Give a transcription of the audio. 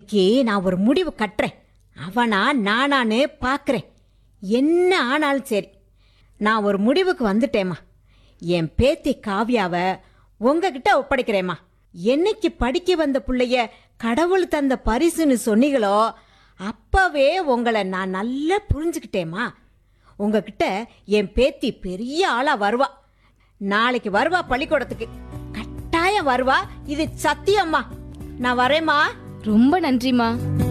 இன்னைக்கு நான் ஒரு முடிவு கட்டுறேன் அவனா நானான்னு பார்க்குறேன் என்ன ஆனாலும் சரி நான் ஒரு முடிவுக்கு வந்துட்டேம்மா என் பேத்தி காவியாவை உங்ககிட்ட ஒப்படைக்கிறேம்மா என்னைக்கு படிக்க வந்த புள்ளைய கடவுள் தந்த பரிசுன்னு சொன்னீங்களோ அப்பவே உங்களை நான் நல்லா புரிஞ்சுக்கிட்டேம்மா உங்ககிட்ட என் பேத்தி பெரிய ஆளா வருவா நாளைக்கு வருவா பள்ளிக்கூடத்துக்கு கட்டாயம் வருவா இது சத்தியம்மா நான் வரேம்மா ரொம்ப நன்றிம்மா